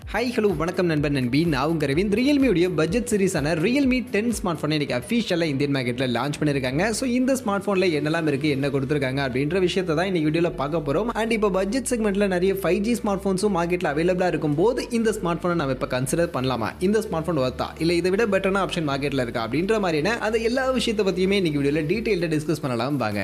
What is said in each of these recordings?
hi hello வணக்கம் நண்பன் நண்பி நான் உங்க ரவீந்த் ரியல்மியுடைய பட்ஜெட் சீரிஸான ரியல்மி டென் ஸ்மார்ட் ஃபோனை இன்னைக்கு அஃபிஷியலாக இந்தியன் மார்க்கெட்டில் லான்ச் பண்ணியிருக்காங்க ஸோ இந்த ஸ்மார்ட் ஃபோனில் என்னெல்லாம் இருக்குது என்ன கொடுத்துருக்காங்க அப்படின்ற விஷயத்தை தான் இன்னைக்கு வீடியோவில் பார்க்க போகிறோம் அண்ட் இப்போ பட்ஜெட் செக்மெண்ட்டில் நிறைய ஃபைவ் ஜி ஸ்மார்ட் ஃபோன்ஸும் மார்க்கெட்டில் அவைலபிளாக இருக்கும்போது இந்த ஸ்மார்ட் ஃபோனை நம்ம இப்போ கன்சிடர் பண்ணலாமா இந்த ஸ்மார்ட் ஃபோன் ஒர்த்தா இல்லை இதை விட பெட்டரான ஆப்ஷன் மார்க்கெட்டில் இருக்கா அப்படின்ற மாதிரியான அந்த எல்லா விஷயத்தை பற்றியுமே இன்னைக்கு வீடியோவில் டீட்டெயில்டாக டிஸ்கஸ் பண்ணலாம் வாங்க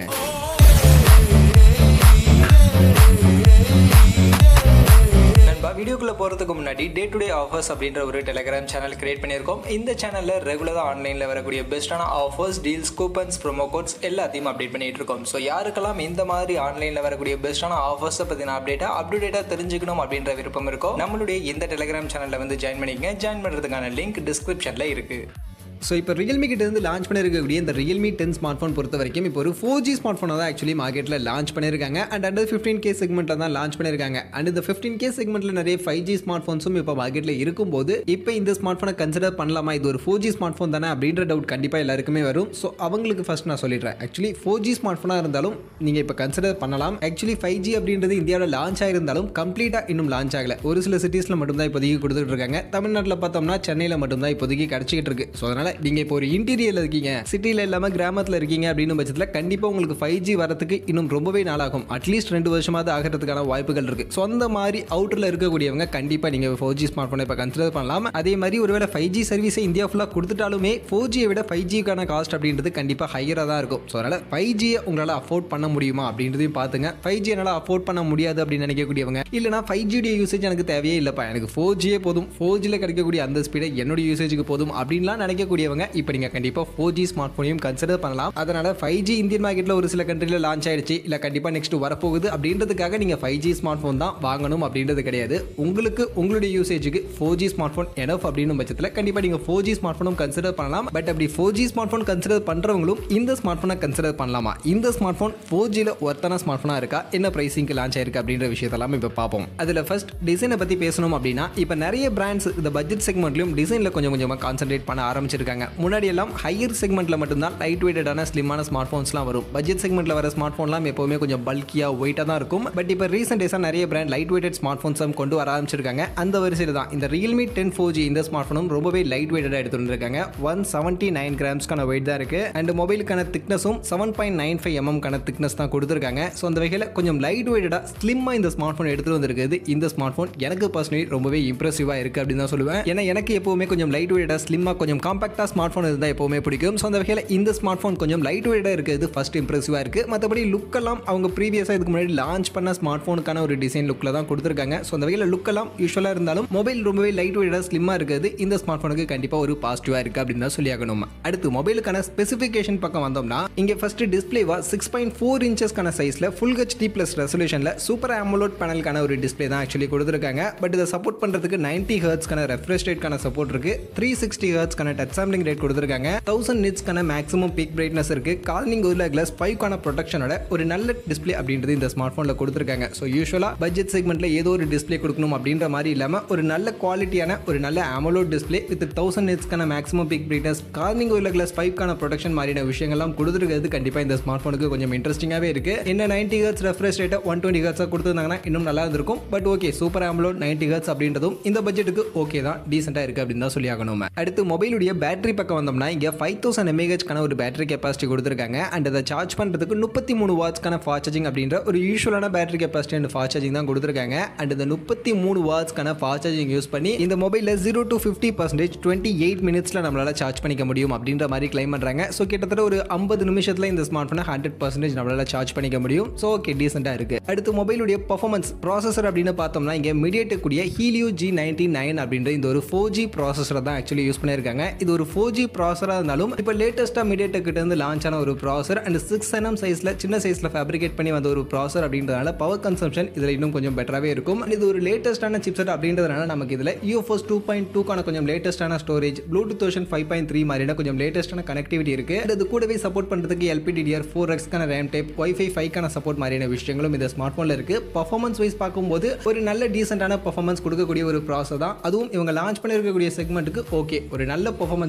நண்பா வீடியோக்குள்ள போகிறதுக்கு முன்னாடி டே டு டே ஆஃபர்ஸ் அப்படின்ற ஒரு டெலிகிராம் சேனல் கிரியேட் பண்ணியிருக்கோம் இந்த சேனலில் ரெகுலராக ஆன்லைனில் வரக்கூடிய பெஸ்ட்டான offers deals coupons promo codes எல்லாத்தையும் அப்டேட் பண்ணிட்டு இருக்கோம் ஸோ யாருக்கெல்லாம் இந்த மாதிரி ஆன்லைனில் வரக்கூடிய பெஸ்ட்டான ஆஃபர்ஸை பற்றின அப்டேட்டாக அப்டேட்டாக தெரிஞ்சுக்கணும் அப்படின்ற விருப்பம் இருக்கோ நம்மளுடைய இந்த டெலிகிராம் சேனலில் வந்து ஜாயின் பண்ணிக்கங்க ஜாயின் பண்ணுறதுக்கான லிங்க் டிஸ்கிரிப்ஷனில் இருக்குது ஸோ இப்போ ரியல்மி கிட்ட இருந்து லான்ச் பண்ணிருக்கக்கூடிய இந்த ரியல்மி டென் ஸ்மார்ட் ஃபோன் பொறுத்த வரைக்கும் இப்போ ஒரு ஃபோர் ஜி ஸ்மார்ட் ஃபோனை தான் ஆக்சுவலி மார்க்கெட்டில் லான்ச் பண்ணியிருக்காங்க அண்ட் அண்டர் ஃபிஃப்டீன் கே செக்மெண்ட்டில் தான் லான்ச் பண்ணியிருக்காங்க அண்ட் இந்த ஃபிஃப்டீன் கே செக்மெண்ட்டில் நிறைய ஃபைவ் ஜி ஸ்மார்ட் ஃபோன்ஸும் இப்போ மார்க்கெட்டில் இருக்கும்போது இப்போ இந்த ஸ்மார்ட் ஃபோனை கன்சிடர் பண்ணலாமா இது ஒரு ஃபோர் ஜி ஸ்மார்ட் ஃபோன் தானே அப்படின்ற டவுட் கண்டிப்பாக எல்லாருக்குமே வரும் ஸோ அவங்களுக்கு ஃபர்ஸ்ட் நான் சொல்லிடுறேன் ஆக்சுவலி ஃபோர் ஜி ஸ்மார்ட் ஃபோனாக இருந்தாலும் நீங்கள் இப்போ கன்சிடர் பண்ணலாம் ஆக்சுவலி ஃபைவ் ஜி அப்படின்றது இந்தியாவில் லான்ச் ஆயிருந்தாலும் கம்ப்ளீட்டாக இன்னும் லான்ச் ஆகல ஒரு சில சிட்டிஸில் மட்டும்தான் இப்போதைக்கு கொடுத்துட்டு இருக்காங்க தமிழ்நாட்டில் பார்த்தோம்னா சென்னையில் மட்டும்தான் இப்போதைக்கு கிடச்சிக்கிட்டு இருக்கு ஸோ அதனால் நீங்கள் இப்போ ஒரு இன்டீரியரில் இருக்கீங்க சிட்டியில் இல்லாமல் கிராமத்தில் இருக்கீங்க அப்படின்னு பட்சத்தில் கண்டிப்பாக உங்களுக்கு ஃபைவ் ஜி வரதுக்கு இன்னும் ரொம்பவே நாளாகும் அட்லீஸ்ட் ரெண்டு வருஷமாவது ஆகிறதுக்கான வாய்ப்புகள் இருக்குது ஸோ அந்த மாதிரி அவுட்டரில் இருக்கக்கூடியவங்க கண்டிப்பாக நீங்கள் ஃபோர் ஜி ஸ்மார்ட் ஃபோனை இப்போ கன்சிடர் பண்ணலாம் அதே மாதிரி ஒருவேளை ஃபைவ் ஜி சர்வீஸை இந்தியா ஃபுல்லாக கொடுத்துட்டாலுமே ஃபோர் ஜியை விட ஃபைவ் ஜிக்கான காஸ்ட் அப்படின்றது கண்டிப்பாக ஹையராக தான் இருக்கும் ஸோ அதனால் ஃபைவ் ஜியை உங்களால் அஃபோர்ட் பண்ண முடியுமா அப்படின்றதையும் பார்த்துங்க ஃபைவ் ஜி என்னால் அஃபோர்ட் பண்ண முடியாது அப்படின்னு நினைக்கக்கூடியவங்க இல்லைனா ஃபைவ் ஜியுடைய யூசேஜ் எனக்கு தேவையே இல்லைப்பா எனக்கு ஃபோர் ஜியே போதும் ஃபோர் ஜியில் கிடைக்கக்கூடிய அந்த ஸ்பீடை என்னுடைய யூசேஜுக்கு போதும் அப்படின்லாம் நினைக்கக்கூடியவங்க இப்போ நீங்கள் கண்டிப்பாக ஃபோர் ஜி ஸ்மார்ட் ஃபோனையும் கன்சிடர் பண்ணலாம் அதனால் ஃபைவ் ஜி இந்தியன் மார்க்கெட்டில் ஒரு சில கண்ட்ரியில் லான்ச் ஆயிடுச்சு இல்லை கண்டிப்பாக நெக்ஸ்ட் வரப்போகுது அப்படின்றதுக்காக நீங்கள் ஃபைவ் ஜி ஸ்மார்ட் ஃபோன் தான் வாங்கணும் அப்படின்றது கிடையாது உங்களுக்கு உங்களுடைய யூசேஜுக்கு four G smartphone enough அப்படின்னு பட்சத்தில் கண்டிப்பாக நீங்கள் ஃபோர் ஜி ஸ்மார்ட் ஃபோனும் கன்சிடர் பண்ணலாம் பட் அப்படி four G smartphone consider பண்ணுறவங்களும் இந்த ஸ்மார்ட் ஃபோனை கன்சிடர் பண்ணலாமா இந்த ஸ்மார்ட் ஃபோன் ஃபோர் ஜியில் ஒர்த்தான ஸ்மார்ட் ஃபோனாக இருக்கா என்ன ப்ரைஸிங்க்கு லான்ச் ஆயிருக்கு அப்படின்ற விஷயத்தெல்லாம் இப்போ பார்ப்போம் அதில் ஃபர்ஸ்ட் டிசைனை பற்றி பேசணும் அப்படின்னா இப்போ நிறைய பிராண்ட்ஸ் இந்த பட்ஜெட் செக்மெண்ட்லையும் டிசைனில் கொஞ்சம் கொஞ்சமாக கான்சென்ட்ரேட் பண்ண ஆரம்பிச்சிருக்காங்க முன்னாடி எல்லாம் ஹையர் செக்மெண்ட்டில் மட்டும்தான் லைட் வெயிட்டடான ஸ்லிம்மான ஸ்மார்ட் ஃபோன்ஸ்லாம் வரும் பட்ஜெட் செக்மெண்ட்டில் வர ஸ்மார்ட் ஃபோன்லாம் எப்போவுமே கொஞ்சம் பல்கியாக வெயிட்டாக தான் இருக்கும் பட் இப்போ ரீசெண்ட் டேஸாக நிறைய பிராண்ட் லைட் வெயிட்டட் ஸ்மார்ட் ஃபோன்ஸும் கொண்டு வர ஆரம்பிச்சிருக்காங்க அந்த வரிசையில் தான் இந்த ரியல்மி டென் ஃபோர் ஜி இந்த ஸ்மார்ட் ஃபோனும் ரொம்பவே லைட் வெயிட்டடாக எடுத்துட்டு வந்திருக்காங்க ஒன் செவன்ட்டி நைன் கிராம்ஸ்க்கான வெயிட் தான் இருக்குது அண்ட் மொபைலுக்கான திக்னஸும் செவன் பாயிண்ட் நைன் ஃபைவ் எம்எம்கான திக்னஸ் தான் கொடுத்துருக்காங்க ஸோ அந்த வகையில் கொஞ்சம் லைட் வெயிட்டடாக ஸ்லிம்மாக இந்த ஸ்மார்ட் ஃபோன் எடுத்துகிட்டு வந்திருக்குது இந்த ஸ்மார்ட் ஃபோன் எனக்கு பர்சனலி ரொம்பவே இம்ப்ரெசிவாக இருக்குது அப்படின்னு தான் சொல்லுவேன் ஏன்னா எனக்கு எப்போவுமே கொஞ்சம் லைட் வெயிட்டாக ஸ்லிம்மாக கொஞ்சம் காம்பாக்டாக ஸ்மார்ட் ஃபோன் இருந்தால் எப்போவுமே பிடிக்கும் ஸோ அந்த வகையில் இந்த ஸ்மார்ட் ஃபோன் கொஞ்சம் லைட் வெயிட்டாக இருக்குது ஃபர்ஸ்ட் இம்ப்ரெசிவாக இருக்குது மற்றபடி லுக்கெல்லாம் அவங்க ப்ரீவியஸாக இதுக்கு முன்னாடி லான்ச் பண்ண ஸ்மார்ட் ஃபோனுக்கான ஒரு டிசைன் லுக்கில் தான் கொடுத்துருக்காங்க ஸோ அந்த வகையில் லுக்கெல்லாம் யூஸ்வலாக இருந்தாலும் மொபைல் ரொம்பவே லைட் வெயிட்டாக ஸ்லிம்மாக இருக்குது இந்த ஸ்மார்ட் ஃபோனுக்கு கண்டிப்பாக ஒரு பாசிட்டிவாக இருக்குது அப்படின்னு தான் சொல்லியாகணும் அடுத்து மொபைலுக்கான ஸ்பெசிஃபிகேஷன் பக்கம் வந்தோம்னா இங்கே ஃபர்ஸ்ட் டிஸ்பிளேவா சிக்ஸ் பாயிண்ட் ஃபோர் இன்ச்சஸ்க்கான சைஸில் ஃபுல் ஹெச்டி ப்ளஸ் ரெசல்யூஷனில் சூப்பர் ஆமோலோட் பேனலுக்கான ஒரு டிஸ்பிளே தான் ஆக்சுவலி கொடுத்துருக்காங்க பட் இதை சப்போர்ட் பண்ணுறதுக்கு நைன்ட்டி ஹர்ட்ஸ்க்கான ரெஃப்ரெஷ் ரேட்க்கான சப்போர்ட் இருக்கு த்ரீ சிக்ஸ்டி ஹர்ட்ஸ்க்கான டச் சாம்பிளிங் ரேட் கொடுத்துருக்காங்க தௌசண்ட் நிட்ஸ்க்கான மேக்ஸிமம் பீக் பிரைட்னஸ் இருக்கு காலிங் ஒரு கிளாஸ் ஃபைவ்க்கான ப்ரொடக்ஷனோட ஒரு நல்ல டிஸ்பிளே அப்படின்றது இந்த ஸ்மார்ட் ஃபோனில் கொடுத்துருக்காங்க ஸோ யூஸ்வலாக பட்ஜெட் செக்மெண்ட்டில் ஏதோ ஒரு டிஸ்பிளே கொடுக்கணும் அப்படின்ற மாதிரி இல்லாமல் ஒரு நல்ல குவாலிட்டியான ஒரு நல்ல அமலோட் டிஸ்பிளே வித் தௌசண்ட் நிட்ஸ்க்கான மேக்ஸிமம் பீக் பிரைட்னஸ் காலிங் ஒரு கிளாஸ் ஃபைவ்க்கான ப்ரொடக்ஷன் மாதிரியான விஷயங்கள்லாம் கொடுத்துருக்கிறது கண்டிப்பாக இந்த ஸ்மார்ட் ஃபோனுக்கு கொஞ்சம் இன்ட்ரெஸ்டிங்காகவே இருக்கு என்ன நைன்டி ஹர்ட்ஸ் ரெஃப்ரெஷ் ரேட்டை ஒன் டுவெண்ட்டி ஹர்ட்ஸாக கொடுத்துருந்தாங்கன்னா இன்னும் நல்லா இருந்திருக்கும் but okay super AMOLED ninety hertz அப்படின்றதும் இந்த பட்ஜெட்டுக்கு ஓகே தான் டீசெண்டாக இருக்குது அப்படின்னு தான் சொல்லி ஆகணும் அடுத்து மொபைலுடைய பேட்டரி பக்கம் வந்தோம்னா இங்கே ஃபைவ் தௌசண்ட் எம்ஏஹெச்க்கான ஒரு பேட்டரி கெப்பாசிட்டி கொடுத்துருக்காங்க அண்ட் அதை சார்ஜ் பண்ணுறதுக்கு முப்பத்தி மூணு வாட்ஸ்க்கான ஃபாஸ்ட் சார்ஜிங் அப்படின்ற ஒரு யூஸ்வலான battery capacity and fast charging தான் கொடுத்துருக்காங்க அண்ட் இந்த முப்பத்தி மூணு வாட்ஸ்க்கான ஃபாஸ்ட் சார்ஜிங் யூஸ் பண்ணி இந்த மொபைலில் zero to fifty percentage twenty eight மினிட்ஸில் நம்மளால் சார்ஜ் பண்ணிக்க முடியும் அப்படின்ற மாதிரி கிளைம் பண்ணுறாங்க ஸோ கிட்டத்தட்ட ஒரு ஐம்பது நிமிஷத்தில் இந்த ஸ்மார்ட் ஃபோனை ஹண்ட்ரட் பர்சன்டேஜ் நம்மளால் சார்ஜ் பண்ணிக்க முடியும் ஸோ ஓகே டீசெண்டாக இருக்குது அடுத்து மொபைலுடைய பர்ஃபார்மன்ஸ் ப்ராசஸர் அப்படின்னு பார்த்தோம்னா இங்கே மீடியேட் கூடிய ஹீலியோ ஜி நைன்டி நைன் அப்படின்ற இந்த ஒரு ஃபோர் ஜி ப்ராசஸரை தான் ஆக்சுவலி யூஸ் பண்ணியிருக்காங்க இது ஒரு ஃபோர் ஜி ப்ராசராக இருந்தாலும் இப்போ லேட்டஸ்ட்டாக மீடியேட் கிட்ட இருந்து லான்ச் ஆன ஒரு ப்ராசர் அண்ட் சிக்ஸ் என்எம் சைஸில் சின்ன சைஸில் ஃபேப்ரிகேட் பண்ணி வந்த ஒரு ப்ராசர் அப்படின்றதுனால பவர் கன்சம்ஷன் இதில் இன்னும் கொஞ்சம் பெட்டராகவே இருக்கும் And இது ஒரு லேட்டஸ்ட்டான சிப்செட் அப்படின்றதுனால நமக்கு இதில் யூஎஃப்எஸ் டூ பாயிண்ட் டூக்கான கொஞ்சம் லேட்டஸ்ட்டான storage bluetooth version five point three மாதிரியான கொஞ்சம் லேட்டஸ்ட்டான கனெக்டிவிட்டி இருக்குது And இது கூடவே சப்போர்ட் பண்ணுறதுக்கு எல்பிடிடிஆர் ஃபோர் எக்ஸ்க்கான ரேம் டைப் ஒய்ஃபை ஃபைவ்க்கான சப்போர்ட் மாதிரியான விஷயங்களும் இந்த ஸ்மார்ட் ஃபோனில் இருக்குது பர்ஃபார்மன்ஸ் வைஸ் பார்க்கும்போது ஒரு நல்ல டீசென்டான பர்ஃபார்மன்ஸ் கொடுக்கக்கூடிய ஒரு ப்ராசஸ் தான் அதுவும் இவங்க லான்ச் பண்ணியிருக்கக்கூடிய செக்மெண்ட்டுக்கு ஓகே ஒரு நல்ல பர்ஃபார்மன்ஸை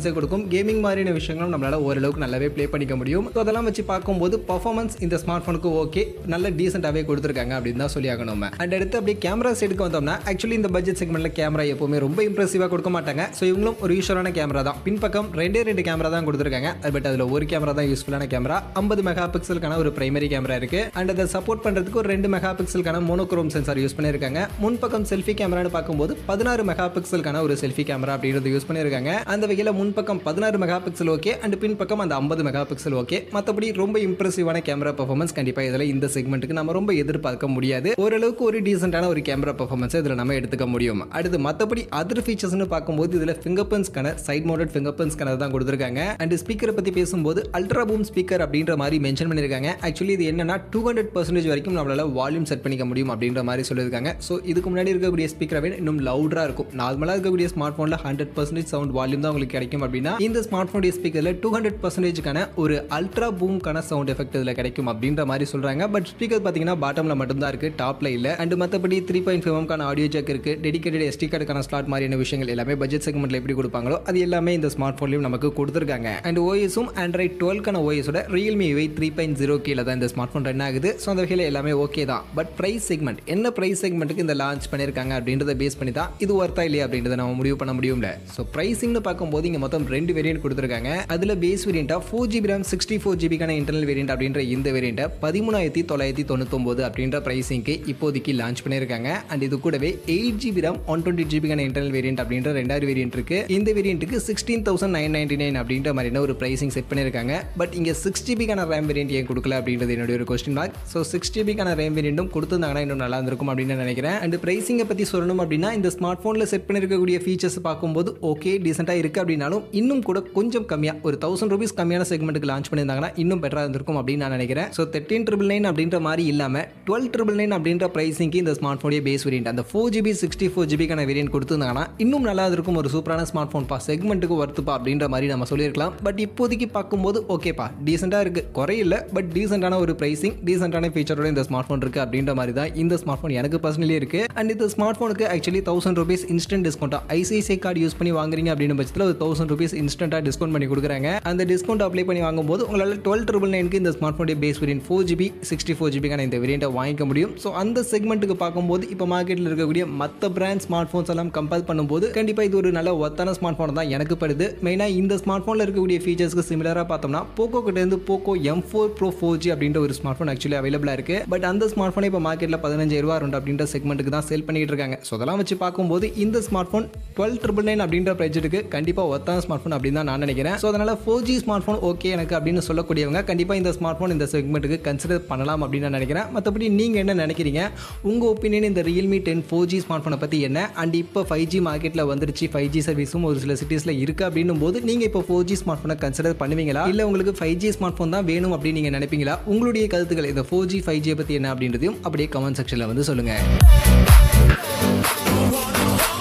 பர்ஃபார்மன்ஸே கொடுக்கும் கேமிங் மாதிரியான விஷயங்களும் நம்மளால ஓரளவுக்கு நல்லாவே ப்ளே பண்ணிக்க முடியும் ஸோ அதெல்லாம் வச்சு பார்க்கும்போது பர்ஃபார்மன்ஸ் இந்த ஸ்மார்ட் ஃபோனுக்கு ஓகே நல்ல டீசெண்டாகவே கொடுத்துருக்காங்க அப்படின்னு தான் சொல்லி ஆகணும் அண்ட் அடுத்து அப்படியே கேமரா சைடுக்கு வந்தோம்னா ஆக்சுவலி இந்த பட்ஜெட் செக்மெண்ட்ல கேமரா எப்பவுமே ரொம்ப இம்ப்ரெசிவாக கொடுக்க மாட்டாங்க ஸோ இவங்களும் ஒரு யூஸ்வலான கேமரா தான் பின்பக்கம் ரெண்டே ரெண்டு கேமரா தான் கொடுத்துருக்காங்க பட் அதில் ஒரு கேமரா தான் யூஸ்ஃபுல்லான கேமரா ஐம்பது மெகா பிக்சலுக்கான ஒரு பிரைமரி கேமரா இருக்கு அண்ட் அதை சப்போர்ட் பண்ணுறதுக்கு ஒரு ரெண்டு மெகா பிக்சலுக்கான மோனோக்ரோம் சென்சார் யூஸ் பண்ணியிருக்காங்க முன்பக்கம் செல்ஃபி கேமரான்னு பார்க்கும்போது பதினாறு மெகா பிக்சலுக்கான ஒரு செல்ஃபி கேமரா அப்படின்றது யூஸ் பண்ணியிருக்காங்க அந்த வகையில் முன்பக்கம் பதினாறு மெகா பிக்சல் ஓகே அண்ட் பின்பக்கம் அந்த ஐம்பது மெகா பிக்சல் ஓகே மற்றபடி ரொம்ப இம்ப்ரெசிவான கேமரா பர்ஃபார்மன்ஸ் கண்டிப்பாக இதில் இந்த செக்மெண்ட்டுக்கு நம்ம ரொம்ப எதிர்பார்க்க முடியாது ஓரளவுக்கு ஒரு டீசென்டான ஒரு கேமரா பர்ஃபார்மன்ஸ் இதில் நம்ம எடுத்துக்க முடியும் அடுத்து மற்றபடி அதர் ஃபீச்சர்ஸ்னு பார்க்கும்போது இதில் ஃபிங்கர் பிரிண்ட்ஸ்க்கான சைட் மவுண்டட் ஃபிங்கர் பிரிண்ட்ஸ்க்கான தான் கொடுத்துருக்காங்க அண்ட் ஸ்பீக்கரை பற்றி பேசும்போது அல்ட்ரா பூம் ஸ்பீக்கர் அப்படின்ற மாதிரி மென்ஷன் பண்ணியிருக்காங்க ஆக்சுவலி இது என்னன்னா டூ ஹண்ட்ரட் பர்சன்டேஜ் வரைக்கும் நம்மளால வால்யூம் செட் பண்ணிக்க முடியும் அப்படின்ற மாதிரி சொல்லியிருக்காங்க ஸோ இதுக்கு முன்னாடி இருக்கக்கூடிய ஸ்பீக்கரை விட இன்னும் லவுடராக இருக்கும் நார்மலாக இருக்கக்கூடிய ஸ்மார்ட் ஃபோனில் ஹண்ட்ரட் பர்சன்டேஜ் சவுண்ட் வால்யூம் தான் உங்களுக்கு கிடைக்கும் அப்படின்னா இந்த ஸ்மார்ட் ஃபோனுடைய ஸ்பீக்கரில் டூ ஹண்ட்ரட் பர்சன்டேஜ்க்கான ஒரு அல்ட்ரா பூம்க்கான சவுண்ட் எஃபெக்ட் இதில் கிடைக்கும் அப்படின்ற மாதிரி சொல்கிறாங்க பட் ஸ்பீக்கர் பார்த்தீங்கன்னா பாட்டமில் மட்டும்தான் இருக்குது டாப்பில் இல்லை அண்ட் மற்றபடி த்ரீ பாயிண்ட் ஃபைவ்க்கான ஆடியோ ஜாக் இருக்குது டெடிகேட்டட் எஸ்டி கார்டுக்கான ஸ்லாட் மாதிரியான விஷயங்கள் எல்லாமே பட்ஜெட் செக்மெண்ட்டில் எப்படி கொடுப்பாங்களோ அது எல்லாமே இந்த ஸ்மார்ட் ஃபோன்லையும் நமக்கு கொடுத்துருக்காங்க அண்ட் ஓஎஸும் ஆண்ட்ராய்ட் டுவெல்க்கான ஓஎஸோட Realme UI three point zero கீழே தான் இந்த ஸ்மார்ட் ஃபோன் ரன் ஆகுது ஸோ அந்த வகையில் எல்லாமே ஓகே தான் பட் ப்ரைஸ் செக்மெண்ட் என்ன ப்ரைஸ் செக்மெண்ட்டுக்கு இந்த லான்ச் பண்ணியிருக்காங்க அப்படின்றத பேஸ் பண்ணி தான் இது ஒர்த்தா இல்லையா அப்படின்றத நம்ம முடிவு பண்ண முடியும்ல ஸோ ப்ரைஸிங்னு பார்க்கும்போது இங்கே மொத்தம் ரெண்டு வேரியன்ட் கொடுத்துருக்காங்க அதில் பேஸ் வேரியண்ட்டாக four GB RAM sixty four ஜிபிக்கான இன்டர்னல் வேரியன்ட் அப்படின்ற இந்த வேரியண்ட்டை பதிமூணாயிரத்தி தொள்ளாயிரத்தி தொண்ணூத்தொம்பது அப்படின்ற ப்ரைஸிங்க்கு இப்போதைக்கு லான்ச் பண்ணியிருக்காங்க அண்ட் இது கூடவே eight GB RAM one twenty ஜிபிக்கான இன்டர்னல் வேரியன்ட் அப்படின்ற ரெண்டாவது வேரியன்ட் இருக்கு இந்த வேரியண்ட்டுக்கு sixteen thousand nine ninety nine அப்படின்ற மாதிரியான ஒரு ப்ரைசிங் செட் பண்ணியிருக்காங்க பட் இங்கே சிக்ஸ் ஜிபிக்கான ரேம் வேரியன்ட் ஏன் கொடுக்கல அப்படின்றது என்னுடைய ஒரு கொஸ்டின் மார்க் ஸோ சிக்ஸ் ஜிபிக்கான ரேம் வேரியண்ட்டும் கொடுத்துருந்தாங்கன்னா இன்னும் நல்லா இருந்திருக்கும் அப்படின்னு நினைக்கிறேன் அண்ட் ப்ரைசிங்கை பற்றி சொல்லணும் அப்படின்னா இந்த ஸ்மார்ட் ஃபோனில் செட் பண்ணியிருக்கக்கூடிய ஃபீச்சர்ஸ் பார்க்கும்போது ஓகே டீசெண்டாக இருக்குது அப்படின்னாலும் இன்னும் கூட கொஞ்சம் கம்மியாக ஒரு தௌசண்ட் ருபீஸ் கம்மியான செக்மெண்ட்டுக்கு லான்ச் பண்ணியிருந்தாங்கன்னா இன்னும் பெட்டராக இருந்திருக்கும் அப்படின்னு நான் நினைக்கிறேன் ஸோ தேர்ட்டின் ட்ரிபிள் நைன் அப்படின்ற மாதிரி இல்லாமல் டுவெல் ட்ரிபிள் நைன் அப்படின்ற ப்ரைஸிங்க்கு இந்த ஸ்மார்ட் ஃபோனுடைய பேஸ் வேரியன்ட் அந்த ஃபோர் ஜிபி சிக்ஸ்டி ஃபோர் ஜிபிக்கான வேரியன்ட் கொடுத்துருந்தாங்கன்னா இன்னும் நல்லா இருக்கும் ஒரு சூப்பரான ஸ்மார்ட் ஃபோன் பா செக்மெண்ட்டுக்கு ஒர்த்துப்பா அப்படின்ற மாதிரி நம்ம சொல்லியிருக்கலாம் பட் இப்போதைக்கு பார்க்கும்போது ஓகேப்பா டீசெண்டாக இருக்குது குறையில்ல பட் டீசெண்டான ஒரு ப்ரைசிங் டீசெண்டான ஃபீச்சரோட இந்த ஸ்மார்ட் ஃபோன் இருக்குது அப்படின்ற மாதிரி தான் இந்த ஸ்மார்ட் ஃபோன் எனக்கு பர்சனலி இருக்குது அண்ட் இந்த ஸ்மார்ட் ஃபோனுக்கு ஆக்சுவலி தௌசண்ட் ருபீஸ் இன்ஸ்டன்ட் டிஸ்கவுண்ட்டாக ஐசிஐசிஐ கார்டு யூஸ் பண்ணி வாங்குறீங்க அப்படின்னு பட்சத்தில் ஒரு தௌசண்ட் ருபீஸ் இன்ஸ்டன்ட்டாக டிஸ்கவுண்ட் பண்ணி கொடுக்குறாங்க அந்த டிஸ்கவுண்ட் அப்ளை பண்ணி வாங்கும்போது உங்களால் டுவெல் ட்ரிபிள் நைனுக்கு இந்த ஸ்மார்ட் ஃபோனுடைய base variant four GB sixty four ஜிபிக்கான இந்த வேரியண்ட்டை வாங்கிக்க முடியும் ஸோ அந்த செக்மெண்ட்டுக்கு பார்க்கும்போது இப்போ மார்க்கெட்டில் இருக்கக்கூடிய மற்ற பிராண்ட் ஸ்மார்ட் ஃபோன்ஸ் எல்லாம் கம்பேர் பண்ணும்போது கண்டிப்பாக இது ஒரு நல்ல ஒத்தான ஸ்மார்ட் ஃபோன் தான் எனக்கு படுது மெயினாக இந்த ஸ்மார்ட் ஃபோனில் இருக்கக்கூடிய ஃபீச்சர்ஸ்க்கு சிமிலராக பார்த்தோம்னா போக்கோ கிட்டேருந்து Poco M four pro four G அப்படின்ற ஒரு ஸ்மார்ட் ஃபோன் ஆக்சுவலி அவைலபிளாக இருக்குது பட் அந்த ஸ்மார்ட் ஃபோன் இப்போ மார்க்கெட்டில் பதினஞ்சாயிரம் ரூபா ரெண்டு அப்படின்ற செக்மெண்ட்டுக்கு தான் சேல் பண்ணிட்டு இருக்காங்க ஸோ அதெல்லாம் வச்சு பார்க்கும்போது இந்த smartphone twelve triple nine அப்படின்ற ப்ரைஜெட்டுக்கு கண்டிப்பாக ஒத்தான ஸ்மார்ட் ஃபோன் அப்படின்னு தான் நான் நினைக்கிறேன் ஸோ அதனால் four G smartphone okay எனக்கு அப்படின்னு சொல்லக்கூடியவங்க கண்டிப்பாக இந்த ஸ்மார்ட் ஃபோன் இந்த செக்மெண்ட்டுக்கு கன்சிடர் பண்ணலாம் அப்படின்னு நான் நினைக்கிறேன் மற்றபடி நீங்கள் என்ன நினைக்கிறீங்க உங்கள் ஒப்பீனியன் இந்த Realme ten four G smart ஃபோனை பற்றி என்ன அண்ட் இப்போ ஃபைவ் ஜி மார்க்கெட்டில் வந்துருச்சு ஃபைவ் ஜி சர்வீஸும் ஒரு சில சிட்டிஸில் இருக்குது அப்படின்னும் போது நீங்கள் இப்போ ஃபோர் ஜி ஸ்மார்ட் ஃபோனை கன்சிடர் பண்ணுவீங்களா இல்லை உங்களுக்கு ஃபைவ் ஜி ஸ்மார்ட் ஃபோன் தான் வேணும் அப்படின்னு நீங்கள் நினைப்பீங்களா உங்களுடைய கருத்துக்கள் இந்த ஃபோர் ஜி ஃபைவ் ஜியை பற்றி என்ன அப்படின்றதையும் அப்படியே கமெண்ட் செக்ஷனில் வந்து சொல்லுங்கள்